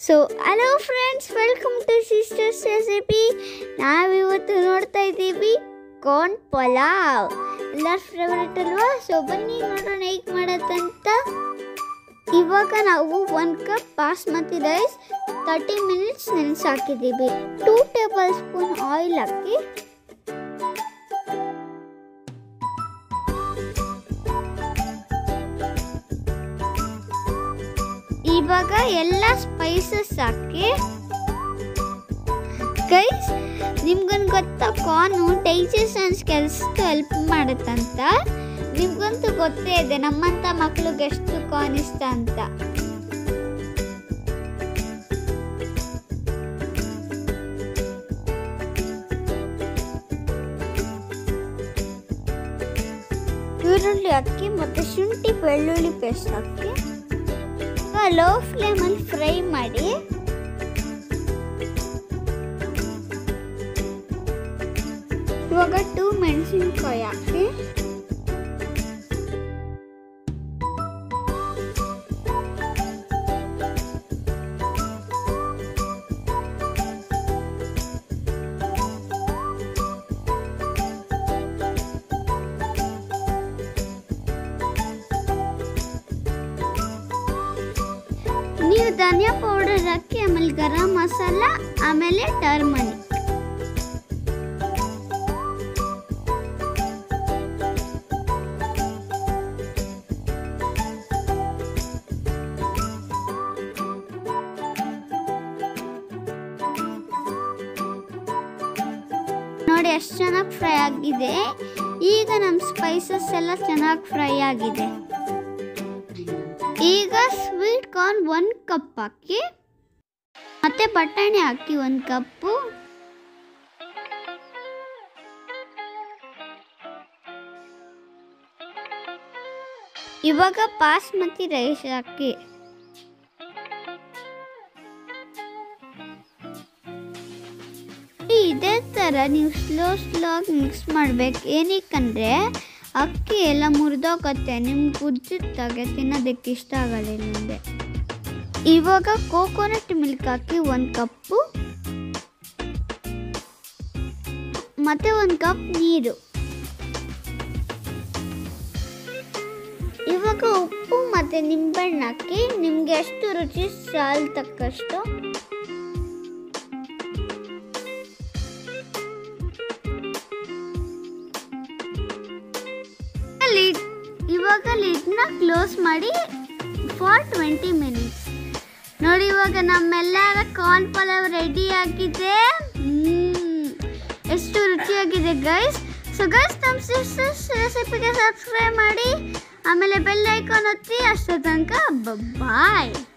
So hello friends welcome to sisters recipe ನಾವಿವತ್ತು ನೋಡ್ತಾ ಇದ್ದೀವಿ ಕಾರ್ನ್ ಪಲಾವ್ ಎಲ್ಲರ ಫೇವ್ರೆಟ್ ಅಲ್ವಾ ಸೊ ಬನ್ನಿ ನೋಡೋಣ ಹೇಗೆ ಮಾಡೋದಂತ ಇವಾಗ ನಾವು ಒಂದು cup basmati rice thirty minutes ನೆನೆಸಾಕಿದ್ದೀವಿ ಟೂ ಟೇಬಲ್ ಸ್ಪೂನ್ ಆಯಿಲ್ ಹಾಕಿ ಇವಾಗ ಎಲ್ಲ ಸ್ಪೈಸಸ್ ಹಾಕಿ ಗೈಸ್ ನಿಮ್ಗೊಂದು ಗೊತ್ತಾ ಕಾರ್ನು ಡೈಜೆಷನ್ಸ್ ಕೆಲಸಕ್ಕೆ ಹೆಲ್ಪ್ ಮಾಡುತ್ತಂತ ನಿಮ್ಗಂತೂ ಗೊತ್ತೇ ಇದೆ ನಮ್ಮಂಥ ಮಕ್ಳಿಗೆ ಎಷ್ಟು ಕಾರ್ನ್ ಇಷ್ಟ ಅಂತ ಈರುಳ್ಳಿ ಹಾಕಿ ಮತ್ತು ಶುಂಠಿ ಬೆಳ್ಳುಳ್ಳಿ ಪೇಸ್ಟ್ ಹಾಕಿ ಲೋ ಫ್ಲೇಮಲ್ಲಿ ಫ್ರೈ ಮಾಡಿ ಇವಾಗ ಟೂ ಮೆಣಸಿನ್ಕಾಯಿ ಹಾಕಿ ನೀವು ಧನಿಯಾ ಪೌಡರ್ ಹಾಕಿ ಆಮೇಲೆ ಗರಂ ಮಸಾಲ ಆಮೇಲೆ ಟರ್ಮರಿಕ್ ನೋಡಿ ಎಷ್ಟು ಚೆನ್ನಾಗಿ ಫ್ರೈ ಆಗಿದೆ ಈಗ ನಮ್ಮ ಸ್ಪೈಸಸ್ ಎಲ್ಲ ಚೆನ್ನಾಗಿ ಫ್ರೈ ಆಗಿದೆ ಈಗ ಸ್ವೀಟ್ ಕಾರ್ನ್ ಒಂದು ಕಪ್ ಹಾಕಿ ಮತ್ತೆ ಬಟಾಣಿ ಹಾಕಿ ಒಂದು ಕಪ್ಪು ಇವಾಗ ಬಾಸ್ಮತಿ ರೈಸ್ ಹಾಕಿ ಇದೇ ಥರ ನೀವು ಸ್ಲೋ ಸ್ಲೋ ಆಗಿ ಮಿಕ್ಸ್ ಮಾಡ್ಬೇಕು ಏನಕ್ಕಂದ್ರೆ ಅಕ್ಕಿ ಎಲ್ಲ ಮುರಿದೋಗತ್ತೆ ನಿಮ್ಗೆ ಉಜ್ಜಿತ್ತಾಗೆ ತಿನ್ನೋದಕ್ಕೆ ಇಷ್ಟ ಆಗಲ್ಲ ಮುಂದೆ ಇವಾಗ ಕೋಕೋನಟ್ ಮಿಲ್ಕ್ ಹಾಕಿ ಒಂದು ಕಪ್ಪು ಮತ್ತೆ ಒಂದು ಕಪ್ ನೀರು ಇವಾಗ ಉಪ್ಪು ಮತ್ತು ನಿಂಬೆಹಣ್ಣು ಹಾಕಿ ನಿಮಗೆ ಎಷ್ಟು ರುಚಿ ಸಾಲ್ ತಕ್ಕಷ್ಟು ಲಿಡ್ ಇವಾಗ ಲಿಡ್ನ ಕ್ಲೋಸ್ ಮಾಡಿ ಫಾರ್ ಟ್ವೆಂಟಿ ಮಿನಿಟ್ಸ್ ನೋಡಿ ಇವಾಗ ನಮ್ಮೆಲ್ಲರ ಕಾರ್ನ್ ಪಲಾವ್ ರೆಡಿ ಆಗಿದೆ ಮ್ಮ್. ಎಷ್ಟು ರುಚಿಯಾಗಿದೆ ಗೈಸ್ ಸೊ ಗೈಸ್ ನಮ್ಮ ಸಿಸ್ಟರ್ಸ್ ರೆಸಿಪಿಗೆ ಸಬ್ಸ್ಕ್ರೈಬ್ ಮಾಡಿ ಆಮೇಲೆ ಬೆಲ್ ಐಕಾನ್ ಒತ್ತಿ ಅಷ್ಟೋ ತನಕ ಬಾಯ್